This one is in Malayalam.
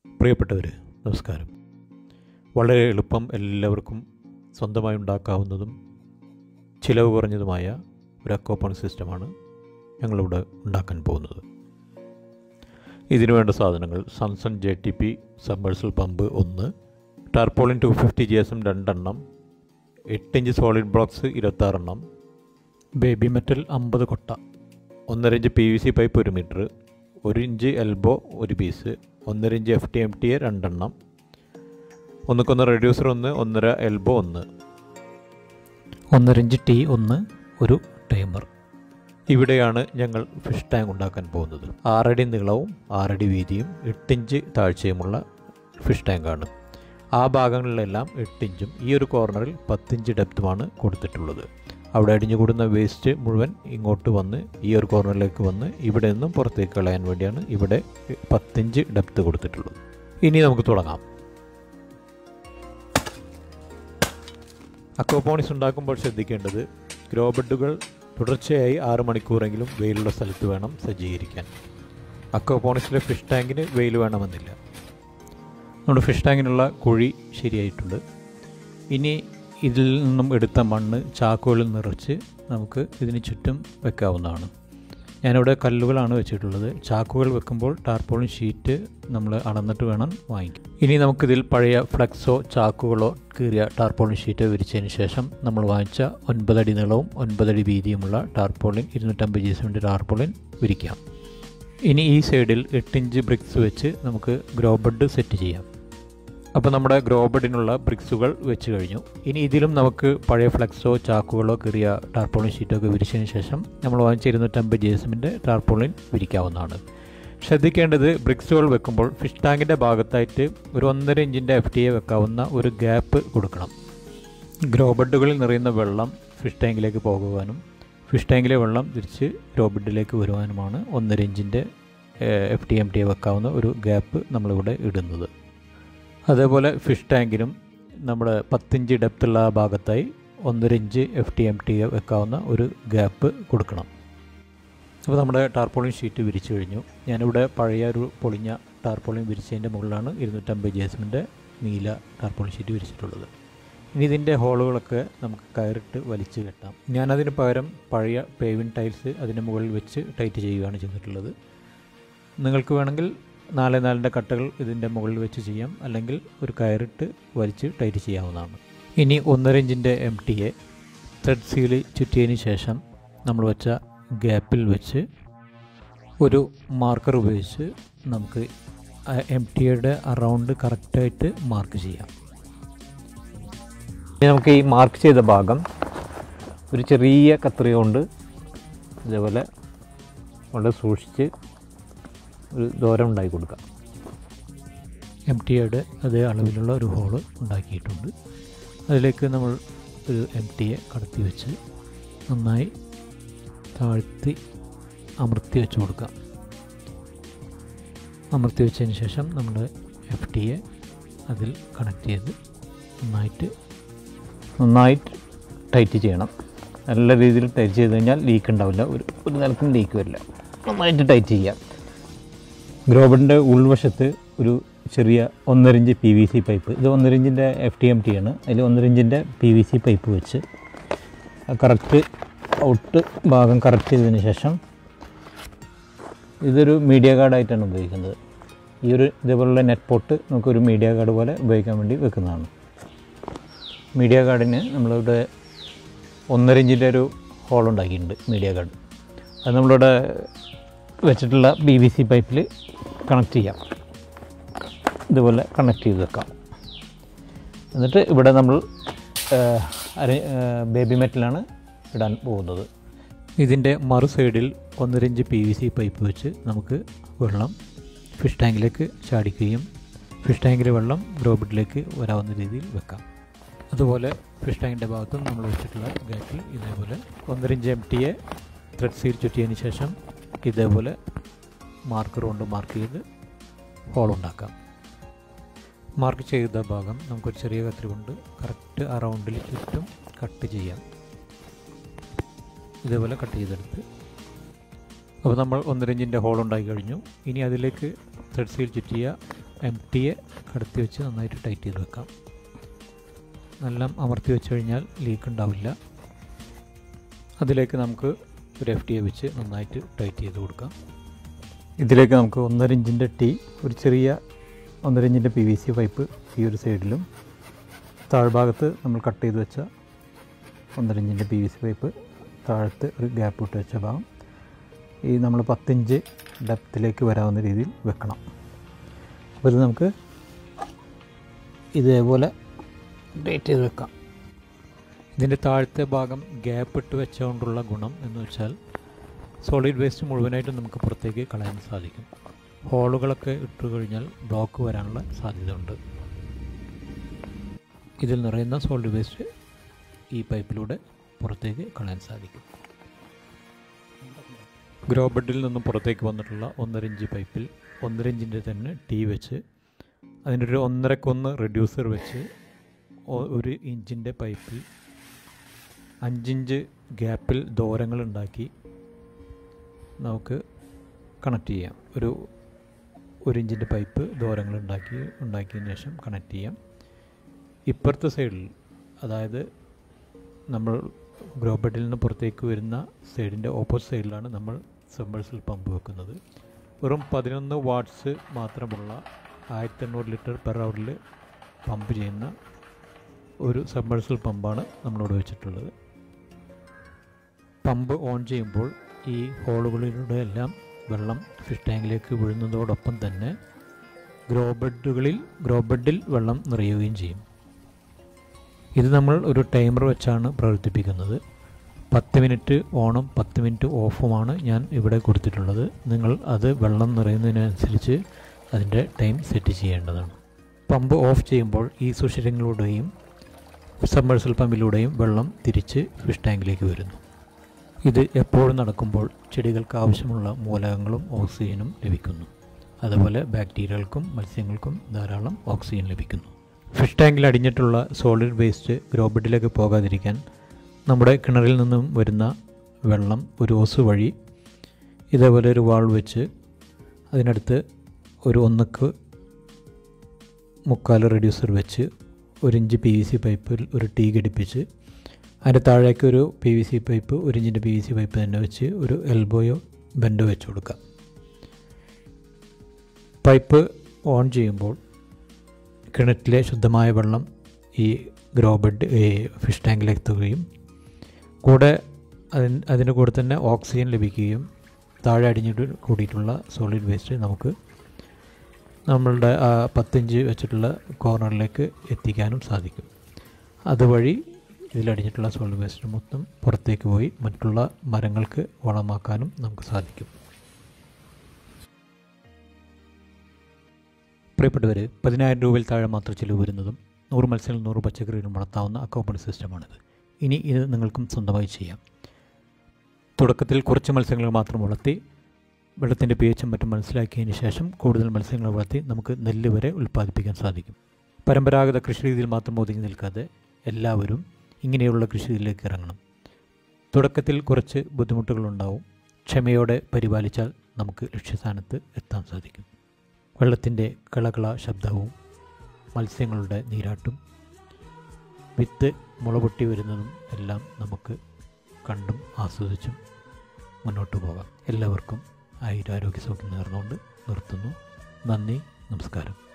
പ്രിയപ്പെട്ടവർ നമസ്കാരം വളരെ എളുപ്പം എല്ലാവർക്കും സ്വന്തമായി ഉണ്ടാക്കാവുന്നതും ചിലവ് കുറഞ്ഞതുമായ ഒരു അക്കോപ്പൺ സിസ്റ്റമാണ് ഞങ്ങളിവിടെ ഉണ്ടാക്കാൻ പോകുന്നത് ഇതിനു വേണ്ട സാധനങ്ങൾ Sunson J T P submersible pump ഒന്ന് tarpaulin two fifty G S M രണ്ടെണ്ണം എട്ട് ഇഞ്ച് സോളിഡ് ബ്ലോക്സ് ഇരുപത്താറെണ്ണം ബേബി മെറ്റൽ അമ്പത് കൊട്ട ഒന്നര inch P V C pipe ഒരു മീറ്റർ ഒരു ഇഞ്ച് എൽബോ ഒരു പീസ് ഒന്നര inch F T M T A രണ്ടെണ്ണം ഒന്നുക്കൊന്ന് റെഡ്യൂസർ ഒന്ന് ഒന്നര എൽബോ ഒന്ന് ഒന്നര ഇഞ്ച് ടീ ഒന്ന് ഒരു ടൈമർ ഇവിടെയാണ് ഞങ്ങൾ ഫിഷ് ടാങ്ക് ഉണ്ടാക്കാൻ പോകുന്നത് ആറടി നീളവും ആറടി വീതിയും എട്ടിഞ്ച് താഴ്ചയുമുള്ള ഫിഷ് ടാങ്കാണ് ആ ഭാഗങ്ങളിലെല്ലാം എട്ടിഞ്ചും ഈ ഒരു കോർണറിൽ പത്തിഞ്ച് ഡെപ്തുമാണ് കൊടുത്തിട്ടുള്ളത് അവിടെ അടിഞ്ഞുകൂടുന്ന വേസ്റ്റ് മുഴുവൻ ഇങ്ങോട്ട് വന്ന് ഈ ഒരു കോർണറിലേക്ക് വന്ന് ഇവിടെ നിന്നും പുറത്തേക്ക് കളയാൻ വേണ്ടിയാണ് ഇവിടെ പത്തിഞ്ച് ഡെപ്ത് കൊടുത്തിട്ടുള്ളത് ഇനി നമുക്ക് തുടങ്ങാം അക്വപോണിക്സ് ഉണ്ടാക്കുമ്പോൾ ശ്രദ്ധിക്കേണ്ടത് ഗ്രോ ബെഡുകൾ തുടർച്ചയായി ആറ് മണിക്കൂറെങ്കിലും വെയിലുള്ള സ്ഥലത്ത് വേണം സജ്ജീകരിക്കാൻ അക്വപോണിക്സിലെ ഫിഷ് ടാങ്കിന് വെയിൽ വേണമെന്നില്ല നമ്മുടെ ഫിഷ് ടാങ്കിനുള്ള കുഴി ശരിയായിട്ടുണ്ട് ഇനി ഇതിൽ നിന്നും എടുത്ത മണ്ണ് ചാക്കുകളിൽ നിറച്ച് നമുക്ക് ഇതിന് ചുറ്റും വെക്കാവുന്നതാണ് ഞാനിവിടെ കല്ലുകളാണ് വെച്ചിട്ടുള്ളത് ചാക്കുകൾ വെക്കുമ്പോൾ ടാർപോളിൻ ഷീറ്റ് നമ്മൾ അളന്നിട്ട് വേണം വാങ്ങിക്കും ഇനി നമുക്കിതിൽ പഴയ ഫ്ലക്സോ ചാക്കുകളോ കീറിയ ടാർപോളിൻ ഷീറ്റ് വിരിച്ചതിന് ശേഷം നമ്മൾ വാങ്ങിച്ച ഒൻപതടി നീളവും ഒൻപതടി വീതിയുമുള്ള ടാർപോളിൻ ഇരുന്നൂറ്റമ്പത് ജി എസിൻ്റെ ടാർപോളിൻ വിരിക്കാം ഇനി ഈ സൈഡിൽ എട്ടിഞ്ച് ബ്രിക്സ് വെച്ച് നമുക്ക് ഗ്രോ ബെഡ് സെറ്റ് ചെയ്യാം അപ്പോൾ നമ്മുടെ ഗ്രോ ബെഡിനുള്ള ബ്രിക്സുകൾ വെച്ച് കഴിഞ്ഞു ഇനി ഇതിലും നമുക്ക് പഴയ ഫ്ലക്സോ ചാക്കുകളോ കീറിയ ടാർപോളിൻ ഷീറ്റൊക്കെ വിരിച്ചതിന് ശേഷം നമ്മൾ വാങ്ങിച്ച ഇരുന്നൂറ്റമ്പത് ജി എസിൻ്റെ ടാർപോളിൻ വിരിക്കാവുന്നതാണ് ശ്രദ്ധിക്കേണ്ടത് ബ്രിക്സുകൾ വെക്കുമ്പോൾ ഫിഷ് ടാങ്കിൻ്റെ ഭാഗത്തായിട്ട് ഒരു ഒന്നര ഇഞ്ചിൻ്റെ എഫ് ടി എ വെക്കാവുന്ന ഒരു ഗ്യാപ്പ് കൊടുക്കണം ഗ്രോ ബെഡുകളിൽ നിറയുന്ന വെള്ളം ഫിഷ് ടാങ്കിലേക്ക് പോകുവാനും ഫിഷ് ടാങ്കിലെ വെള്ളം തിരിച്ച് ഗ്രോ ബെഡിലേക്ക് വരുവാനുമാണ് ഒന്നര ഇഞ്ചിൻ്റെ F T M T A വെക്കാവുന്ന ഒരു ഗ്യാപ്പ് നമ്മളിവിടെ ഇടുന്നത് അതേപോലെ ഫിഷ് ടാങ്കിനും നമ്മുടെ പത്തിഞ്ച് ഡെപ്തുള്ള ആ ഭാഗത്തായി ഒന്നര inch F T M T വെക്കാവുന്ന ഒരു ഗ്യാപ്പ് കൊടുക്കണം അപ്പോൾ നമ്മുടെ ടാർപോളിൻ ഷീറ്റ് വിരിച്ചു കഴിഞ്ഞു ഞാനിവിടെ പഴയ ഒരു പൊളിഞ്ഞ ടാർപോളിൻ വിരിച്ചതിൻ്റെ മുകളിലാണ് ഇരുന്നൂറ്റമ്പത് ജേസ്മിൻ്റെ നീല ടാർപോളിൻ ഷീറ്റ് വിരിച്ചിട്ടുള്ളത് ഇനി ഇതിൻ്റെ ഹോളുകളൊക്കെ നമുക്ക് കയറിട്ട് വലിച്ചു കെട്ടാം ഞാനതിന് പകരം പഴയ പേവിൻ ടൈൽസ് അതിൻ്റെ മുകളിൽ വെച്ച് ടൈറ്റ് ചെയ്യുകയാണ് ചെയ്തിട്ടുള്ളത് നിങ്ങൾക്ക് വേണമെങ്കിൽ നാല് നാലിൻ്റെ കട്ടകൾ ഇതിൻ്റെ മുകളിൽ വെച്ച് ചെയ്യാം അല്ലെങ്കിൽ ഒരു കയറിട്ട് വലിച്ച് ടൈറ്റ് ചെയ്യാവുന്നതാണ് ഇനി ഒന്നര ഇഞ്ചിൻ്റെ M T A thread seal ചുറ്റിയതിന് ശേഷം നമ്മൾ വെച്ച ഗ്യാപ്പിൽ വെച്ച് ഒരു മാർക്കർ ഉപയോഗിച്ച് നമുക്ക് എം ടി എയുടെ അറൗണ്ട് കറക്റ്റായിട്ട് മാർക്ക് ചെയ്യാം ഇനി നമുക്ക് ഈ മാർക്ക് ചെയ്ത ഭാഗം ഒരു ചെറിയ കത്രിക കൊണ്ട് ഇതേപോലെ വളരെ സൂക്ഷിച്ച് ഒരു ദൂരം ഉണ്ടാക്കി കൊടുക്കാം എം ടിയുടെ അതേ അളവിലുള്ള ഒരു ഹോള് ഉണ്ടാക്കിയിട്ടുണ്ട് അതിലേക്ക് നമ്മൾ ഒരു എം ടിയെ കടത്തി വെച്ച് നന്നായി താഴ്ത്തി അമർത്തി വെച്ച് കൊടുക്കാം അമർത്തി വെച്ചതിന് ശേഷം നമ്മൾ എഫ് ടിയെ അതിൽ കണക്ട് ചെയ്ത് നന്നായിട്ട് നന്നായിട്ട് ടൈറ്റ് ചെയ്യണം നല്ല രീതിയിൽ ടൈറ്റ് ചെയ്ത് കഴിഞ്ഞാൽ ലീക്ക് ഉണ്ടാവില്ല ഒരു ഒരു നിലക്കും ലീക്ക് വരില്ല നന്നായിട്ട് ടൈറ്റ് ചെയ്യാം ഗ്രോബറിൻ്റെ ഉൾവശത്ത് ഒരു ചെറിയ ഒന്നരഞ്ച് പി വി സി പൈപ്പ് ഇത് ഒന്നരഞ്ചിൻ്റെ എഫ് ടി എം ടി ആണ് അതിൽ ഒന്നരഞ്ചിൻ്റെ പി വി സി പൈപ്പ് വെച്ച് കറക്റ്റ് ഔട്ട് ഭാഗം കറക്റ്റ് ചെയ്തതിന് ശേഷം ഇതൊരു മീഡിയ കാർഡായിട്ടാണ് ഉപയോഗിക്കുന്നത് ഈ ഒരു ഇതേപോലുള്ള നെറ്റ് പോട്ട് നമുക്കൊരു മീഡിയ കാർഡ് പോലെ ഉപയോഗിക്കാൻ വേണ്ടി വെക്കുന്നതാണ് മീഡിയ കാർഡിന് നമ്മളിവിടെ ഒന്നര ഇഞ്ചിൻ്റെ ഒരു ഹോൾ ഉണ്ടാക്കിയിട്ടുണ്ട് മീഡിയ കാർഡ് അത് നമ്മളിവിടെ വെച്ചിട്ടുള്ള ബി വി സി പൈപ്പിൽ കണക്ട് ചെയ്യാം ഇതുപോലെ കണക്ട് ചെയ്ത് വെക്കാം എന്നിട്ട് ഇവിടെ നമ്മൾ ബേബി മെറ്റലാണ് ഇടാൻ പോകുന്നത് ഇതിൻ്റെ മറു സൈഡിൽ ഒന്നരഞ്ച് പി വി സി പൈപ്പ് വെച്ച് നമുക്ക് വെള്ളം ഫിഷ് ടാങ്കിലേക്ക് ചാടിക്കുകയും ഫിഷ് ടാങ്കിലെ വെള്ളം ഗ്രോബിഡിലേക്ക് വരാവുന്ന രീതിയിൽ വെക്കാം അതുപോലെ ഫിഷ് ടാങ്കിൻ്റെ ഭാഗത്തും നമ്മൾ വെച്ചിട്ടുള്ള ഗാറ്റിൽ ഇതേപോലെ ഒന്നരഞ്ച് എം ടിയെ ത്രെഡ് സീൽ ചുറ്റിയതിന് ശേഷം ഇതേപോലെ മാർക്കർ കൊണ്ട് മാർക്ക് ചെയ്ത് ഹോൾ ഉണ്ടാക്കാം മാർക്ക് ചെയ്ത ഭാഗം നമുക്കൊരു ചെറിയ കത്രി കൊണ്ട് കറക്റ്റ് ആ റൗണ്ടിൽ ചുറ്റും കട്ട് ചെയ്യാം ഇതേപോലെ കട്ട് ചെയ്തെടുത്ത് അപ്പോൾ നമ്മൾ ഒന്നരഞ്ചിൻ്റെ ഹോൾ ഉണ്ടാക്കി കഴിഞ്ഞു ഇനി അതിലേക്ക് ത്രെഡ് സീൽ ചുറ്റിയ എം ടിയെ കടത്തി വെച്ച് നന്നായിട്ട് ടൈറ്റ് ചെയ്ത് വെക്കാം നല്ല അമർത്തി വെച്ച് കഴിഞ്ഞാൽ ലീക്ക് ഉണ്ടാവില്ല അതിലേക്ക് നമുക്ക് ഒരു എഫ് ടി എ വെച്ച് നന്നായിട്ട് ടൈറ്റ് ചെയ്ത് കൊടുക്കാം ഇതിലേക്ക് നമുക്ക് ഒന്നര ഇഞ്ചിൻ്റെ ടീ ഒരു ചെറിയ ഒന്നര ഇഞ്ചിൻ്റെ പി വി സി പൈപ്പ് ഈ ഒരു സൈഡിലും താഴ്ഭാഗത്ത് നമ്മൾ കട്ട് ചെയ്ത് വെച്ച ഒന്നര ഇഞ്ചിൻ്റെ പി വി സി പൈപ്പ് താഴത്ത് ഒരു ഗ്യാപ്പ് ഇട്ട് വെച്ച ഭാഗം ഈ നമ്മൾ പത്തിഞ്ച് ഡെപ്തിലേക്ക് വരാവുന്ന രീതിയിൽ വെക്കണം അപ്പോൾ ഇത് നമുക്ക് ഇതേപോലെ ഡേറ്റ് ചെയ്ത് വെക്കാം ഇതിൻ്റെ താഴത്തെ ഭാഗം ഗ്യാപ്പ് ഇട്ട് വെച്ചുകൊണ്ടുള്ള ഗുണം എന്ന് വെച്ചാൽ സോളിഡ് വേസ്റ്റ് മുഴുവനായിട്ടും നമുക്ക് പുറത്തേക്ക് കളയാൻ സാധിക്കും ഹോളുകളൊക്കെ ഇട്ട് കഴിഞ്ഞാൽ ബ്ലോക്ക് വരാനുള്ള സാധ്യതയുണ്ട് ഇതിൽ നിറയുന്ന സോളിഡ് വേസ്റ്റ് ഈ പൈപ്പിലൂടെ പുറത്തേക്ക് കളയാൻ സാധിക്കും ഗ്രോ ബെഡിൽ നിന്നും പുറത്തേക്ക് വന്നിട്ടുള്ള ഒന്നര ഇഞ്ച് പൈപ്പിൽ ഒന്നര ഇഞ്ചിൻ്റെ തന്നെ ടീ വെച്ച് അതിൻ്റെ ഒരു ഒന്നരക്കൊന്ന് റെഡ്യൂസർ വെച്ച് ഒ- ഒരു ഇഞ്ചിൻ്റെ പൈപ്പിൽ അഞ്ചിഞ്ച് ഗ്യാപ്പിൽ ദൂരങ്ങൾ ഉണ്ടാക്കി നമുക്ക് കണക്ട് ചെയ്യാം ഒരു ഒരു ഇഞ്ചിൻ്റെ പൈപ്പ് ദൂരങ്ങൾ ഉണ്ടാക്കി ഉണ്ടാക്കിയതിന് ശേഷം കണക്ട് ചെയ്യാം ഇപ്പുറത്തെ സൈഡിൽ അതായത് നമ്മൾ ഗ്രോ ബെഡിൽ നിന്ന് പുറത്തേക്ക് വരുന്ന സൈഡിൻ്റെ ഓപ്പോസിറ്റ് സൈഡിലാണ് നമ്മൾ സബ്മേഴ്സൽ പമ്പ് വെക്കുന്നത് വെറും പതിനൊന്ന് വാട്ട്സ് മാത്രമുള്ള ആയിരത്തി എണ്ണൂറ് ലിറ്റർ പെർ അവറിൽ പമ്പ് ചെയ്യുന്ന ഒരു സബ്മേഴ്സൽ പമ്പാണ് നമ്മളിവിടെ വെച്ചിട്ടുള്ളത് പമ്പ് ഓൺ ചെയ്യുമ്പോൾ ഈ ഹോളുകളിലൂടെ എല്ലാം വെള്ളം ഫിഷ് ടാങ്കിലേക്ക് വീഴുന്നതോടൊപ്പം തന്നെ ഗ്രോ ബെഡുകളിൽ ഗ്രോ ബെഡിൽ വെള്ളം നിറയുകയും ചെയ്യും ഇത് നമ്മൾ ഒരു ടൈമർ വെച്ചാണ് പ്രവർത്തിപ്പിക്കുന്നത് പത്ത് മിനിറ്റ് ഓണും പത്ത് മിനിറ്റ് ഓഫുമാണ് ഞാൻ ഇവിടെ കൊടുത്തിട്ടുള്ളത് നിങ്ങൾ അത് വെള്ളം നിറയുന്നതിനനുസരിച്ച് അതിൻ്റെ ടൈം സെറ്റ് ചെയ്യേണ്ടതാണ് പമ്പ് ഓഫ് ചെയ്യുമ്പോൾ ഈ സുഷിരങ്ങളിലൂടെയും സബ്മേഴ്സൽ പമ്പിലൂടെയും വെള്ളം തിരിച്ച് ഫിഷ് ടാങ്കിലേക്ക് വരുന്നു ഇത് എപ്പോഴും നടക്കുമ്പോൾ ചെടികൾക്ക് ആവശ്യമുള്ള മൂലകങ്ങളും ഓക്സിജനും ലഭിക്കുന്നു അതുപോലെ ബാക്ടീരിയകൾക്കും മത്സ്യങ്ങൾക്കും ധാരാളം ഓക്സിജൻ ലഭിക്കുന്നു ഫിഷ് ടാങ്കിൽ അടിഞ്ഞിട്ടുള്ള സോളിഡ് വേസ്റ്റ് ഗ്രോബഡിലേക്ക് പോകാതിരിക്കാൻ നമ്മുടെ കിണറിൽ നിന്നും വരുന്ന വെള്ളം ഒരു ഓസ് വഴി ഇതേപോലെ ഒരു വാൾ വെച്ച് അതിനടുത്ത് ഒരു ഒന്നക്ക് മുക്കാൽ റെഡ്യൂസർ വെച്ച് ഒരു ഇഞ്ച് പി വി സി പൈപ്പിൽ ഒരു ടീ ഘടിപ്പിച്ച് അതിൻ്റെ താഴേക്ക് ഒരു പി വി സി പൈപ്പ് ഒരു ഇഞ്ചിൻ്റെ പി വി സി പൈപ്പ് തന്നെ വെച്ച് ഒരു എൽബോയോ ബെൻഡോ വെച്ച് കൊടുക്കാം പൈപ്പ് ഓൺ ചെയ്യുമ്പോൾ കിണറ്റിലെ ശുദ്ധമായ വെള്ളം ഈ ഗ്രോ ബെഡ് ഈ ഫിഷ് ടാങ്കിലേക്ക് എത്തുകയും കൂടെ അതിന് അതിന് കൂടെ തന്നെ ഓക്സിജൻ ലഭിക്കുകയും താഴെ അടിഞ്ഞിട്ട് കൂടിയിട്ടുള്ള സോളിഡ് വേസ്റ്റ് നമുക്ക് നമ്മളുടെ ആ പത്തിഞ്ച് വെച്ചിട്ടുള്ള കോർണറിലേക്ക് എത്തിക്കാനും സാധിക്കും അതുവഴി ഇതിലടിഞ്ഞിട്ടുള്ള സോളിഡ് വേസ്റ്റ് മൊത്തം പുറത്തേക്ക് പോയി മറ്റുള്ള മരങ്ങൾക്ക് വളമാക്കാനും നമുക്ക് സാധിക്കും പ്രിയപ്പെട്ടവർ പതിനായിരം രൂപയിൽ താഴെ മാത്രം ചിലവ് വരുന്നതും നൂറ് മത്സ്യങ്ങൾ നൂറ് പച്ചക്കറികളും വളർത്താവുന്ന അക്കോപ്പണി സിസ്റ്റമാണിത് ഇനി ഇത് നിങ്ങൾക്കും സ്വന്തമായി ചെയ്യാം തുടക്കത്തിൽ കുറച്ച് മത്സ്യങ്ങൾ മാത്രം വളർത്തി വെള്ളത്തിൻ്റെ പി എച്ചും മറ്റും മനസ്സിലാക്കിയതിന് ശേഷം കൂടുതൽ മത്സ്യങ്ങൾ വളർത്തി നമുക്ക് നെല്ല് വരെ ഉൽപ്പാദിപ്പിക്കാൻ സാധിക്കും പരമ്പരാഗത കൃഷി രീതിയിൽ മാത്രം ഒതുങ്ങി നിൽക്കാതെ എല്ലാവരും ഇങ്ങനെയുള്ള കൃഷി രീതിയിലേക്ക് ഇറങ്ങണം തുടക്കത്തിൽ കുറച്ച് ബുദ്ധിമുട്ടുകളുണ്ടാവും ക്ഷമയോടെ പരിപാലിച്ചാൽ നമുക്ക് ലക്ഷ്യസ്ഥാനത്ത് എത്താൻ സാധിക്കും വെള്ളത്തിൻ്റെ കളകള ശബ്ദവും മത്സ്യങ്ങളുടെ നീരാട്ടും വിത്ത് മുളപൊട്ടി വരുന്നതും എല്ലാം നമുക്ക് കണ്ടും ആസ്വദിച്ചും മുന്നോട്ട് പോകാം എല്ലാവർക്കും ആയുരാരോഗ്യ സൗഖ്യം നേർന്നുകൊണ്ട് നിർത്തുന്നു നന്ദി നമസ്കാരം